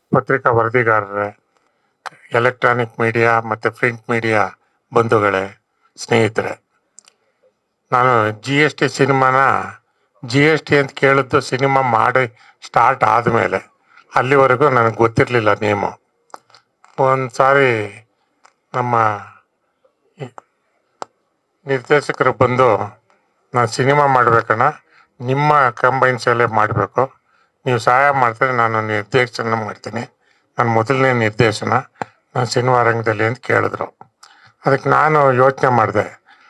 ಪತ್ರಿಕಾ ವರದಿಗಾರರೇ electronic media ಮತ್ತು ಪ್ರಿಂಟ್ ಮೀಡಿಯಾ ಬಂಧುಗಳೇ ಸ್ನೇಹಿತರೆ ನಾನು ಜಿ ಎಸ್ ಟಿ ಸಿನಿಮಾನ ಜಿ ಎಸ್ ಟಿ ಅಂತ ಕೇಳಿದ್ದು ಸಿನಿಮಾ ಮಾಡಿ ಸ್ಟಾರ್ಟ್ ಆದಮೇಲೆ ಅಲ್ಲಿವರೆಗೂ ನನಗೆ ಗೊತ್ತಿರಲಿಲ್ಲ ನೇಮು ಒಂದು ಸಾರಿ ನಮ್ಮ ಈ ನಿರ್ದೇಶಕರು ಬಂದು ನಾನು ಸಿನಿಮಾ ಮಾಡಬೇಕಣ್ಣ ನಿಮ್ಮ ಕಂಬೈನ್ಸಲ್ಲೇ ಮಾಡಬೇಕು ನೀವು ಸಹಾಯ ಮಾಡ್ತಾರೆ ನಾನು ನಿರ್ದೇಶನ ಮಾಡ್ತೀನಿ ನನ್ನ ಮೊದಲನೇ ನಿರ್ದೇಶನ ನಾನು ಸಿನಿಮಾ ರಂಗದಲ್ಲಿ ಅಂತ ಕೇಳಿದ್ರು ಅದಕ್ಕೆ ನಾನು ಯೋಚನೆ ಮಾಡಿದೆ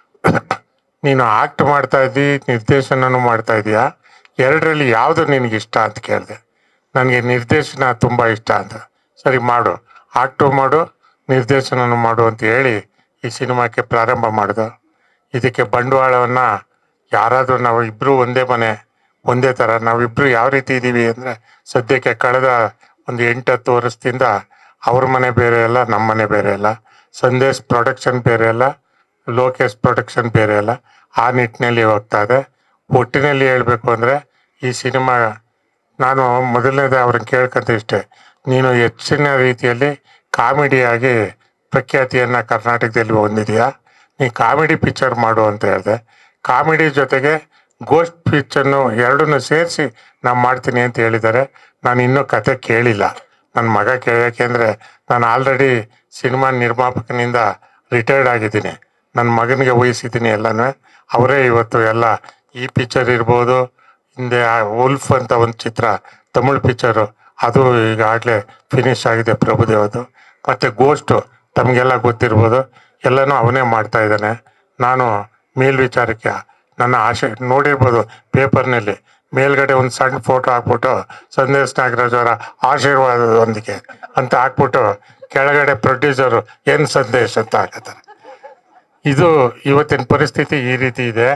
ನೀನು ಆಕ್ಟ್ ಮಾಡ್ತಾ ಇದ್ದಿ ನಿರ್ದೇಶನನೂ ಮಾಡ್ತಾ ಇದೀಯಾ ಎರಡರಲ್ಲಿ ಯಾವುದು ನಿನಗೆ ಇಷ್ಟ ಅಂತ ಕೇಳಿದೆ ನನಗೆ ನಿರ್ದೇಶನ ತುಂಬ ಇಷ್ಟ ಅಂತ ಸರಿ ಮಾಡು ಆಕ್ಟು ಮಾಡು ನಿರ್ದೇಶನನೂ ಮಾಡು ಅಂತ ಹೇಳಿ ಈ ಸಿನಿಮಾಕ್ಕೆ ಪ್ರಾರಂಭ ಮಾಡಿದ ಇದಕ್ಕೆ ಬಂಡವಾಳವನ್ನು ಯಾರಾದರೂ ನಾವು ಇಬ್ಬರು ಒಂದೇ ಮನೆ ಒಂದೇ ಥರ ನಾವಿಬ್ಬರು ಯಾವ ರೀತಿ ಇದ್ದೀವಿ ಅಂದರೆ ಸದ್ಯಕ್ಕೆ ಕಳೆದ ಒಂದು ಎಂಟು ಹತ್ತು ವರ್ಷದಿಂದ ಅವ್ರ ಮನೆ ಬೇರೆ ಅಲ್ಲ ನಮ್ಮ ಮನೆ ಬೇರೆ ಅಲ್ಲ ಸಂದೇಶ್ ಪ್ರೊಡಕ್ಷನ್ ಬೇರೆ ಅಲ್ಲ ಲೋಕೇಶ್ ಪ್ರೊಡಕ್ಷನ್ ಬೇರೆ ಅಲ್ಲ ಆ ನಿಟ್ಟಿನಲ್ಲಿ ಹೋಗ್ತಾ ಇದೆ ಒಟ್ಟಿನಲ್ಲಿ ಹೇಳಬೇಕು ಅಂದರೆ ಈ ಸಿನಿಮಾ ನಾನು ಮೊದಲನೇದೇ ಅವ್ರನ್ನ ಕೇಳ್ಕೊಂತ ಇಷ್ಟೇ ನೀನು ಹೆಚ್ಚಿನ ರೀತಿಯಲ್ಲಿ ಕಾಮಿಡಿಯಾಗಿ ಪ್ರಖ್ಯಾತಿಯನ್ನು ಕರ್ನಾಟಕದಲ್ಲಿ ಹೊಂದಿದೆಯಾ ನೀ ಕಾಮಿಡಿ ಪಿಕ್ಚರ್ ಮಾಡು ಅಂತ ಹೇಳಿದೆ ಕಾಮಿಡಿ ಜೊತೆಗೆ ಗೋಸ್ಟ್ ಪಿಕ್ಚರ್ನು ಎರಡನ್ನೂ ಸೇರಿಸಿ ನಾನು ಮಾಡ್ತೀನಿ ಅಂತ ಹೇಳಿದ್ದಾರೆ ನಾನು ಇನ್ನೂ ಕತೆ ಕೇಳಿಲ್ಲ ನನ್ನ ಮಗ ಕೇಳೋಕೆಂದರೆ ನಾನು ಆಲ್ರೆಡಿ ಸಿನಿಮಾ ನಿರ್ಮಾಪಕನಿಂದ ರಿಟೈರ್ಡ್ ಆಗಿದ್ದೀನಿ ನನ್ನ ಮಗನಿಗೆ ವಹಿಸಿದ್ದೀನಿ ಎಲ್ಲನೂ ಅವರೇ ಇವತ್ತು ಎಲ್ಲ ಈ ಪಿಕ್ಚರ್ ಇರ್ಬೋದು ಹಿಂದೆ ಆ ಉಲ್ಫ್ ಅಂತ ಒಂದು ಚಿತ್ರ ತಮಿಳ್ ಪಿಕ್ಚರು ಅದು ಈಗಾಗಲೇ ಫಿನಿಶ್ ಆಗಿದೆ ಪ್ರಭುದೇವದು ಮತ್ತು ಗೋಸ್ಟು ತಮಗೆಲ್ಲ ಗೊತ್ತಿರ್ಬೋದು ಎಲ್ಲನೂ ಅವನೇ ಮಾಡ್ತಾ ಇದ್ದಾನೆ ನಾನು ಮೇಲ್ವಿಚಾರಕ್ಕೆ ನನ್ನ ಆಶೆ ನೋಡಿರ್ಬೋದು ಪೇಪರ್ನಲ್ಲಿ ಮೇಲ್ಗಡೆ ಒಂದು ಸಣ್ಣ ಫೋಟೋ ಹಾಕ್ಬಿಟ್ಟು ಸಂದೇಶ್ ನಾಗರಾಜ್ ಅವರ ಆಶೀರ್ವಾದದೊಂದಿಗೆ ಅಂತ ಹಾಕ್ಬಿಟ್ಟು ಕೆಳಗಡೆ ಪ್ರೊಡ್ಯೂಸರು ಏನು ಸಂದೇಶ್ ಅಂತ ಹಾಕತ್ತಾರೆ ಇದು ಇವತ್ತಿನ ಪರಿಸ್ಥಿತಿ ಈ ರೀತಿ ಇದೆ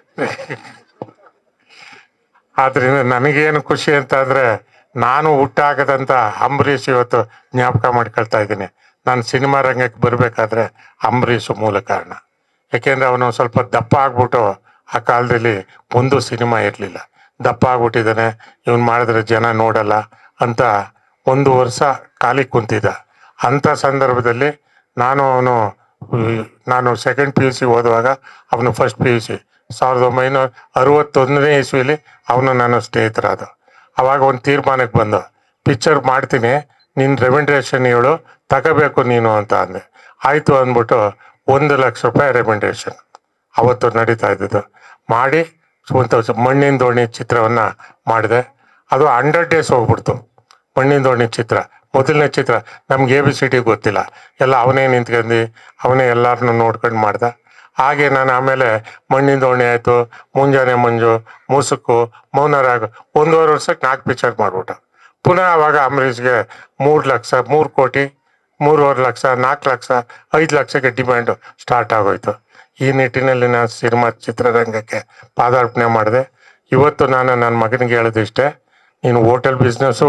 ಆದ್ರಿಂದ ನನಗೇನು ಖುಷಿ ಅಂತ ಅಂದ್ರೆ ನಾನು ಹುಟ್ಟಾಗದಂತ ಅಂಬರೀಷ್ ಇವತ್ತು ಜ್ಞಾಪಕ ಮಾಡ್ಕೊಳ್ತಾ ಇದ್ದೀನಿ ನಾನು ಸಿನಿಮಾ ರಂಗಕ್ಕೆ ಬರಬೇಕಾದ್ರೆ ಅಂಬರೀಷ್ ಮೂಲ ಕಾರಣ ಯಾಕೆಂದ್ರೆ ಅವನು ಸ್ವಲ್ಪ ದಪ್ಪ ಆಗ್ಬಿಟ್ಟು ಆ ಕಾಲದಲ್ಲಿ ಒಂದು ಸಿನಿಮಾ ಇರಲಿಲ್ಲ ದಪ್ಪ ಆಗ್ಬಿಟ್ಟಿದ್ದಾನೆ ಇವನು ಮಾಡಿದ್ರೆ ಜನ ನೋಡಲ್ಲ ಅಂತ ಒಂದು ವರ್ಷ ಖಾಲಿ ಕುಂತಿದ್ದ ಅಂಥ ಸಂದರ್ಭದಲ್ಲಿ ನಾನು ಅವನು ಉಯ್, ನಾನು ಸೆಕೆಂಡ್ ಪಿ ಯು ಸಿ ಓದುವಾಗ ಅವನು ಫಸ್ಟ್ ಪಿ ಯು ಸಿ ಸಾವಿರದ ಒಂಬೈನೂರ ಅರವತ್ತೊಂದನೇ ಇಸ್ವಿಲಿ ಅವನು ನನ್ನ ಸ್ನೇಹಿತರಾದ ಅವಾಗ ಒಂದು ತೀರ್ಮಾನಕ್ಕೆ ಬಂದು ಪಿಕ್ಚರ್ ಮಾಡ್ತೀನಿ ನಿನ್ನ ರೆಮಿಂಡ್ರೇಷನ್ ಹೇಳು ತಗೋಬೇಕು ನೀನು ಅಂತ ಅಂದೆ ಆಯಿತು ಅಂದ್ಬಿಟ್ಟು ಒಂದು ಲಕ್ಷ ರೂಪಾಯಿ ರೆಮಿಂಡ್ರೇಷನ್ ಅವತ್ತು ನಡೀತಾ ಇದ್ದದ್ದು ಮಾಡಿ ಒಂದು ಮಣ್ಣಿನ ದೋಣಿ ಚಿತ್ರವನ್ನು ಮಾಡಿದೆ ಅದು ಹಂಡ್ರೆಡ್ ಡೇಸ್ ಹೋಗ್ಬಿಡ್ತು ಮಣ್ಣಿನ ದೋಣಿ ಚಿತ್ರ ಮೊದಲನೇ ಚಿತ್ರ ನಮ್ಗೆ ಎ ಬಿ ಸಿ ಡಿ ಗೊತ್ತಿಲ್ಲ ಎಲ್ಲ ಅವನೇ ನಿಂತ್ಕೊಂಡು ಅವನೇ ಎಲ್ಲರನ್ನೂ ನೋಡ್ಕೊಂಡು ಮಾಡ್ದ ಹಾಗೆ ನಾನು ಆಮೇಲೆ ಮಣ್ಣಿನ ದೋಣಿ ಆಯಿತು ಮುಂಜಾನೆ ಮಂಜು ಮುಸುಕು ಮೌನರಾಗ ಒಂದೂವರೆ ವರ್ಷಕ್ಕೆ ನಾಲ್ಕು ಪಿಕ್ಚರ್ ಮಾಡ್ಬಿಟ್ಟ ಪುನಃ ಅವಾಗ ಅಂಬರೀಷ್ಗೆ ಮೂರು ಲಕ್ಷ ಮೂರು ಕೋಟಿ ಮೂರುವರೆ ಲಕ್ಷ ನಾಲ್ಕು ಲಕ್ಷ ಐದು ಲಕ್ಷಕ್ಕೆ ಡಿಮ್ಯಾಂಡು ಸ್ಟಾರ್ಟ್ ಆಗೋಯ್ತು ಈ ನಿಟ್ಟಿನಲ್ಲಿ ನಾನು ಸಿನಿಮಾ ಚಿತ್ರರಂಗಕ್ಕೆ ಪಾದಾರ್ಪಣೆ ಮಾಡಿದೆ ಇವತ್ತು ನಾನು ನನ್ನ ಮಗನಿಗೆ ಹೇಳೋದು ಇಷ್ಟೇ ನೀನು ಹೋಟೆಲ್ ಬಿಸ್ನೆಸ್ಸು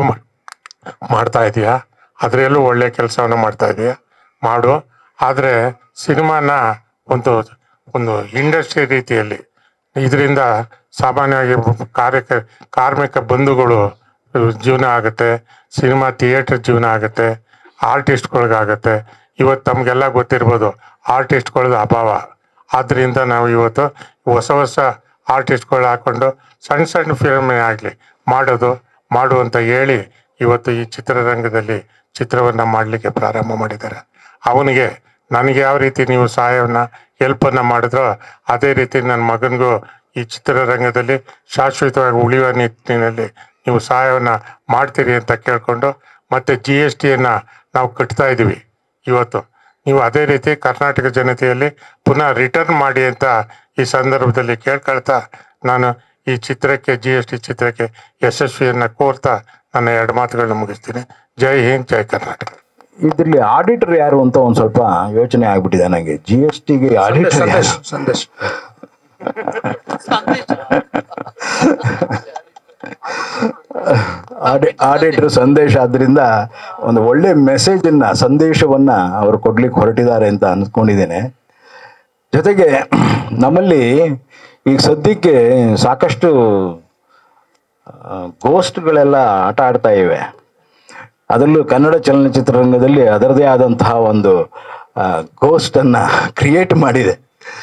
ಮಾಡ್ತಾ ಇದೀಯಾ ಅದರಲ್ಲೂ ಒಳ್ಳೆ ಕೆಲಸವನ್ನು ಮಾಡ್ತಾ ಇದೀಯಾ ಮಾಡು ಆದರೆ ಸಿನಿಮಾನ ಒಂದು ಒಂದು ಇಂಡಸ್ಟ್ರಿ ರೀತಿಯಲ್ಲಿ ಇದರಿಂದ ಸಾಮಾನ್ಯವಾಗಿ ಕಾರ್ಯಕ ಕಾರ್ಮಿಕ ಬಂಧುಗಳು ಜೀವನ ಆಗುತ್ತೆ ಸಿನಿಮಾ ಥಿಯೇಟರ್ ಜೀವನ ಆಗುತ್ತೆ ಆರ್ಟಿಸ್ಟ್ಗಳಿಗಾಗತ್ತೆ ಇವತ್ತು ತಮಗೆಲ್ಲ ಗೊತ್ತಿರ್ಬೋದು ಆರ್ಟಿಸ್ಟ್ಗಳದ್ದು ಅಭಾವ ಆದ್ದರಿಂದ ನಾವು ಇವತ್ತು ಹೊಸ ಹೊಸ ಆರ್ಟಿಸ್ಟ್ಗಳು ಹಾಕೊಂಡು ಸಣ್ಣ ಸಣ್ಣ ಫಿಲ್ಮೇ ಆಗಲಿ ಮಾಡೋದು ಮಾಡು ಅಂತ ಹೇಳಿ ಇವತ್ತು ಈ ಚಿತ್ರರಂಗದಲ್ಲಿ ಚಿತ್ರವನ್ನು ಮಾಡಲಿಕ್ಕೆ ಪ್ರಾರಂಭ ಮಾಡಿದ್ದಾರೆ ಅವನಿಗೆ ನನಗೆ ಯಾವ ರೀತಿ ನೀವು ಸಹಾಯವನ್ನು ಹೆಲ್ಪನ್ನು ಮಾಡಿದ್ರೋ ಅದೇ ರೀತಿ ನನ್ನ ಮಗನಿಗೂ ಈ ಚಿತ್ರರಂಗದಲ್ಲಿ ಶಾಶ್ವತವಾಗಿ ಉಳಿಯುವ ನಿಟ್ಟಿನಲ್ಲಿ ನೀವು ಸಹಾಯವನ್ನು ಮಾಡ್ತೀರಿ ಅಂತ ಕೇಳಿಕೊಂಡು ಮತ್ತು ಜಿ ಎಸ್ ಟಿಯನ್ನು ನಾವು ಕಟ್ತಾ ಇದ್ದೀವಿ ಇವತ್ತು ನೀವು ಅದೇ ರೀತಿ ಕರ್ನಾಟಕ ಜನತೆಯಲ್ಲಿ ಪುನಃ ರಿಟರ್ನ್ ಮಾಡಿ ಅಂತ ಈ ಸಂದರ್ಭದಲ್ಲಿ ಕೇಳ್ಕೊಳ್ತಾ ನಾನು ಈ ಚಿತ್ರಕ್ಕೆ ಜಿ ಎಸ್ ಟಿ ಚಿತ್ರಕ್ಕೆ ಯಶಸ್ವಿಯನ್ನು ಕೋರ್ತಾ ನನ್ನ ಎರಡು ಮಾತುಗಳನ್ನ ಮುಗಿಸ್ತೀನಿ ಜೈ ಹಿಂದ್ ಜೈ ಕರ್ನಾಟಕ ಇದ್ರಲ್ಲಿ ಆಡಿಟರ್ ಯಾರು ಅಂತ ಒಂದ್ ಸ್ವಲ್ಪ ಯೋಚನೆ ಆಗ್ಬಿಟ್ಟಿದೆ ನಂಗೆ ಜಿ ಎಸ್ ಟಿಗೆ ಆಡಿಟರ್ ಸಂದೇಶ್ ಸಂದೇಶ್ ಆಡಿಟರ್ ಸಂದೇಶ ಆದ್ರಿಂದ ಒಂದು ಒಳ್ಳೆ ಮೆಸೇಜ್ ಅನ್ನ ಸಂದೇಶವನ್ನ ಅವರು ಕೊಡ್ಲಿಕ್ಕೆ ಹೊರಟಿದ್ದಾರೆ ಅಂತ ಅನ್ಕೊಂಡಿದ್ದೇನೆ ಜೊತೆಗೆ ನಮ್ಮಲ್ಲಿ ಈಗ ಸದ್ಯಕ್ಕೆ ಸಾಕಷ್ಟು ಗೋಸ್ಟ್ಗಳೆಲ್ಲ ಆಟ ಆಡ್ತಾ ಇವೆ ಅದರಲ್ಲೂ ಕನ್ನಡ ಚಲನಚಿತ್ರರಂಗದಲ್ಲಿ ಅದರದೇ ಆದಂತಹ ಒಂದು ಗೋಸ್ಟನ್ನು ಕ್ರಿಯೇಟ್ ಮಾಡಿದೆ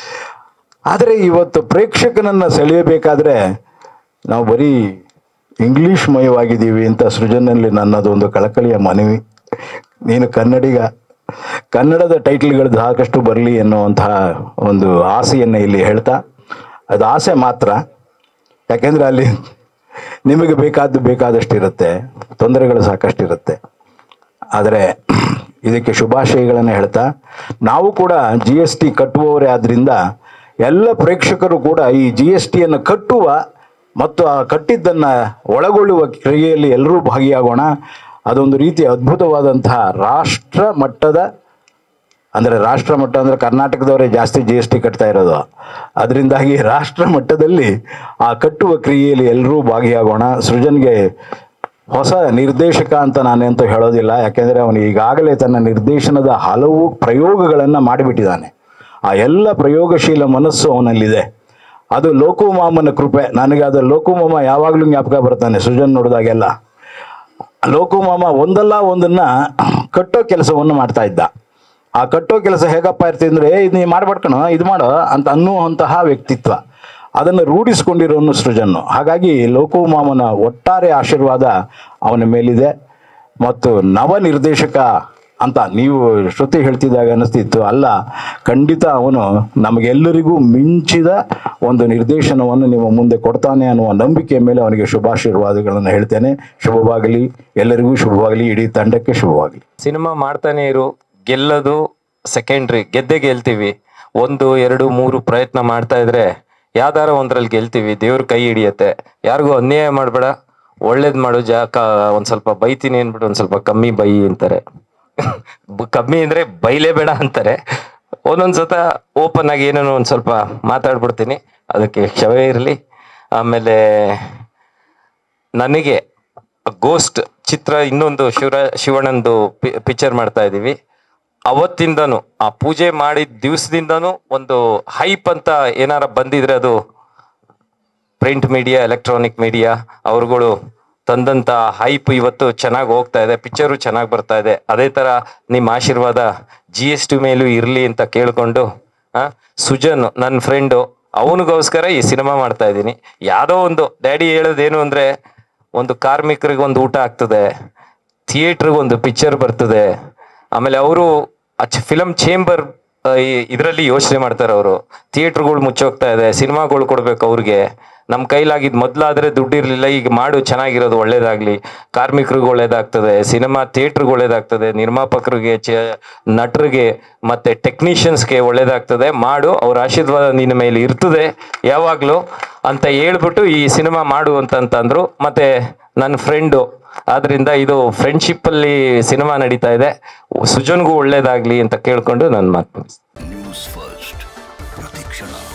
ಆದರೆ ಇವತ್ತು ಪ್ರೇಕ್ಷಕನನ್ನು ಸೆಳೆಯಬೇಕಾದ್ರೆ ನಾವು ಬರೀ ಇಂಗ್ಲಿಷ್ ಮಯವಾಗಿದ್ದೀವಿ ಅಂತ ಸೃಜನಲ್ಲಿ ನನ್ನದೊಂದು ಕಳಕಳಿಯ ಮನವಿ ನೀನು ಕನ್ನಡಿಗ ಕನ್ನಡದ ಟೈಟಲ್ಗಳು ಸಾಕಷ್ಟು ಬರಲಿ ಎನ್ನುವಂತಹ ಒಂದು ಆಸೆಯನ್ನು ಇಲ್ಲಿ ಹೇಳ್ತಾ ಅದು ಆಸೆ ಮಾತ್ರ ಯಾಕೆಂದ್ರೆ ಅಲ್ಲಿ ನಿಮಗೆ ಬೇಕಾದ್ದು ಬೇಕಾದಷ್ಟು ಇರುತ್ತೆ ತೊಂದರೆಗಳು ಸಾಕಷ್ಟು ಇರುತ್ತೆ ಆದರೆ ಇದಕ್ಕೆ ಶುಭಾಶಯಗಳನ್ನು ಹೇಳ್ತಾ ನಾವು ಕೂಡ ಜಿ ಎಸ್ ಟಿ ಕಟ್ಟುವವರೇ ಆದ್ರಿಂದ ಎಲ್ಲ ಪ್ರೇಕ್ಷಕರು ಕೂಡ ಈ ಜಿ ಎಸ್ ಟಿಯನ್ನು ಕಟ್ಟುವ ಮತ್ತು ಆ ಕಟ್ಟಿದ್ದನ್ನು ಒಳಗೊಳ್ಳುವ ಕ್ರಿಯೆಯಲ್ಲಿ ಎಲ್ಲರೂ ಭಾಗಿಯಾಗೋಣ ಅದೊಂದು ರೀತಿಯ ಅದ್ಭುತವಾದಂತಹ ರಾಷ್ಟ್ರ ಮಟ್ಟದ ಅಂದರೆ ರಾಷ್ಟ್ರ ಮಟ್ಟ ಅಂದರೆ ಕರ್ನಾಟಕದವರೇ ಜಾಸ್ತಿ ಜಿ ಎಸ್ ಟಿ ಕಟ್ತಾ ಇರೋದು ಅದರಿಂದಾಗಿ ರಾಷ್ಟ್ರ ಮಟ್ಟದಲ್ಲಿ ಆ ಕಟ್ಟುವ ಕ್ರಿಯೆಯಲ್ಲಿ ಎಲ್ಲರೂ ಭಾಗಿಯಾಗೋಣ ಸೃಜನ್ಗೆ ಹೊಸ ನಿರ್ದೇಶಕ ಅಂತ ನಾನೆಂತೂ ಹೇಳೋದಿಲ್ಲ ಯಾಕೆಂದರೆ ಅವನು ಈಗಾಗಲೇ ತನ್ನ ನಿರ್ದೇಶನದ ಹಲವು ಪ್ರಯೋಗಗಳನ್ನು ಮಾಡಿಬಿಟ್ಟಿದ್ದಾನೆ ಆ ಎಲ್ಲ ಪ್ರಯೋಗಶೀಲ ಮನಸ್ಸು ಅವನಲ್ಲಿದೆ ಅದು ಲೋಕುಮಾಮನ ಕೃಪೆ ನನಗೆ ಅದು ಲೋಕುಮಾಮ ಯಾವಾಗಲೂ ಜ್ಞಾಪಕ ಬರ್ತಾನೆ ಸೃಜನ್ ನೋಡಿದಾಗೆಲ್ಲ ಲೋಕುಮಾಮ ಒಂದಲ್ಲ ಒಂದನ್ನ ಕಟ್ಟೋ ಕೆಲಸವನ್ನು ಮಾಡ್ತಾ ಇದ್ದ ಆ ಕಟ್ಟೋ ಕೆಲಸ ಹೇಗಪ್ಪ ಇರ್ತಿದ್ರೆ ಏ ಇದು ನೀ ಮಾಡ್ಬಾರ್ಕಣ ಇದು ಮಾಡೋ ಅಂತ ಅನ್ನುವಂತಹ ವ್ಯಕ್ತಿತ್ವ ಅದನ್ನು ರೂಢಿಸ್ಕೊಂಡಿರೋನು ಸೃಜನ್ನು ಹಾಗಾಗಿ ಲೋಕುಮಾಮನ ಒಟ್ಟಾರೆ ಆಶೀರ್ವಾದ ಅವನ ಮೇಲಿದೆ ಮತ್ತು ನವ ನಿರ್ದೇಶಕ ಅಂತ ನೀವು ಶ್ರುತಿ ಹೇಳ್ತಿದ್ದಾಗ ಅನಿಸ್ತಿತ್ತು ಅಲ್ಲ ಖಂಡಿತ ಅವನು ನಮಗೆಲ್ಲರಿಗೂ ಮಿಂಚಿದ ಒಂದು ನಿರ್ದೇಶನವನ್ನು ನಿಮ್ಮ ಮುಂದೆ ಕೊಡ್ತಾನೆ ಅನ್ನುವ ನಂಬಿಕೆಯ ಮೇಲೆ ಅವನಿಗೆ ಶುಭಾಶೀರ್ವಾದಗಳನ್ನು ಹೇಳ್ತೇನೆ ಶುಭವಾಗಲಿ ಎಲ್ಲರಿಗೂ ಶುಭವಾಗಲಿ ಇಡೀ ತಂಡಕ್ಕೆ ಶುಭವಾಗಲಿ ಸಿನಿಮಾ ಮಾಡ್ತಾನೆ ಇರು ಗೆಲ್ಲೋದು ಸೆಕೆಂಡ್ರಿ ಗೆದ್ದೆ ಗೆಲ್ತೀವಿ ಒಂದು ಎರಡು ಮೂರು ಪ್ರಯತ್ನ ಮಾಡ್ತಾ ಇದ್ರೆ ಯಾವ್ದಾರ ಒಂದ್ರಲ್ಲಿ ಗೆಲ್ತೀವಿ ದೇವ್ರ ಕೈ ಹಿಡಿಯತ್ತೆ ಯಾರಿಗೂ ಅನ್ಯಾಯ ಮಾಡಬೇಡ ಒಳ್ಳೇದ್ ಮಾಡು ಜಾಕ ಒಂದ್ ಸ್ವಲ್ಪ ಬೈತೀನಿ ಅನ್ಬಿಟ್ಟು ಒಂದ್ ಸ್ವಲ್ಪ ಕಮ್ಮಿ ಬೈ ಅಂತಾರೆ ಬ- ಕಮ್ಮಿ ಅಂದ್ರೆ ಬೈಲೇಬೇಡ ಅಂತಾರೆ ಒಂದೊಂದ್ಸತ ಓಪನ್ ಆಗಿ ಏನೇನೋ ಒಂದ್ ಸ್ವಲ್ಪ ಮಾತಾಡ್ಬಿಡ್ತೀನಿ ಅದಕ್ಕೆ ಕ್ಷಮೆ ಇರಲಿ ಆಮೇಲೆ ನನಗೆ ಗೋಸ್ಟ್ ಚಿತ್ರ ಇನ್ನೊಂದು ಶಿವರ ಶಿವಣ್ಣಂದು ಪಿಕ್ಚರ್ ಮಾಡ್ತಾ ಇದ್ದೀವಿ ಅವತ್ತಿಂದನು ಆ ಪೂಜೆ ಮಾಡಿದ ದಿವಸದಿಂದನೂ ಒಂದು ಹೈಪ್ ಅಂತ ಏನಾರ ಬಂದಿದ್ರೆ ಅದು ಪ್ರಿಂಟ್ ಮೀಡಿಯಾ ಎಲೆಕ್ಟ್ರಾನಿಕ್ ಮೀಡಿಯಾ ಅವ್ರುಗಳು ತಂದಂತ ಹೈಪ್ ಇವತ್ತು ಚೆನ್ನಾಗಿ ಹೋಗ್ತಾ ಇದೆ ಪಿಕ್ಚರು ಚೆನ್ನಾಗಿ ಬರ್ತಾ ಇದೆ ಅದೇ ತರ ನಿಮ್ಮ ಆಶೀರ್ವಾದ ಜಿ ಎಸ್ ಟಿ ಮೇಲೂ ಇರ್ಲಿ ಅಂತ ಕೇಳ್ಕೊಂಡು ಆ ಸುಜನ್ ನನ್ನ ಫ್ರೆಂಡು ಅವನಿಗೋಸ್ಕರ ಈ ಸಿನಿಮಾ ಮಾಡ್ತಾ ಇದ್ದೀನಿ ಯಾವುದೋ ಒಂದು ಡ್ಯಾಡಿ ಹೇಳೋದೇನು ಅಂದ್ರೆ ಒಂದು ಕಾರ್ಮಿಕರಿಗೆ ಒಂದು ಊಟ ಆಗ್ತದೆ ಥಿಯೇಟ್ರಿಗೆ ಒಂದು ಪಿಕ್ಚರ್ ಬರ್ತದೆ ಆಮೇಲೆ ಅವರು ಫಿಲಮ್ ಚೇಂಬರ್ ಇದರಲ್ಲಿ ಯೋಚನೆ ಮಾಡ್ತಾರೆ ಅವರು ಥಿಯೇಟ್ರ್ಗಳು ಮುಚ್ಚೋಗ್ತಾ ಇದೆ ಸಿನಿಮಾಗಳು ಕೊಡ್ಬೇಕು ಅವ್ರಿಗೆ ನಮ್ಮ ಕೈಲಾಗಿದ್ ಮೊದ್ಲಾದ್ರೆ ದುಡ್ಡು ಇರ್ಲಿಲ್ಲ ಈಗ ಮಾಡು ಚೆನ್ನಾಗಿರೋದು ಒಳ್ಳೇದಾಗ್ಲಿ ಕಾರ್ಮಿಕರಿಗೆ ಒಳ್ಳೇದಾಗ್ತದೆ ಸಿನಿಮಾ ಥಿಯೇಟ್ರಿಗೆ ಒಳ್ಳೇದಾಗ್ತದೆ ನಿರ್ಮಾಪಕರಿಗೆ ಚ ನಟರಿಗೆ ಮತ್ತೆ ಟೆಕ್ನಿಷಿಯನ್ಸ್ಗೆ ಒಳ್ಳೇದಾಗ್ತದೆ ಮಾಡು ಅವ್ರ ಆಶೀರ್ವಾದ ನಿನ್ನ ಮೇಲೆ ಇರ್ತದೆ ಯಾವಾಗ್ಲೂ ಅಂತ ಹೇಳ್ಬಿಟ್ಟು ಈ ಸಿನಿಮಾ ಮಾಡು ಅಂತಂತಂದ್ರು ಮತ್ತೆ ನನ್ನ ಫ್ರೆಂಡು ಆದ್ರಿಂದ ಇದು ಫ್ರೆಂಡ್ಶಿಪ್ ಅಲ್ಲಿ ಸಿನಿಮಾ ನಡೀತಾ ಇದೆ ಸುಜನ್ಗೂ ಒಳ್ಳೇದಾಗ್ಲಿ ಅಂತ ಕೇಳ್ಕೊಂಡು ನನ್ನ ಮಾತು ಮುಗಿಸ್ತೀನಿ. ನ್ಯೂಸ್ ಫಸ್ಟ್ ಪ್ರತಿಕ್ಷಣ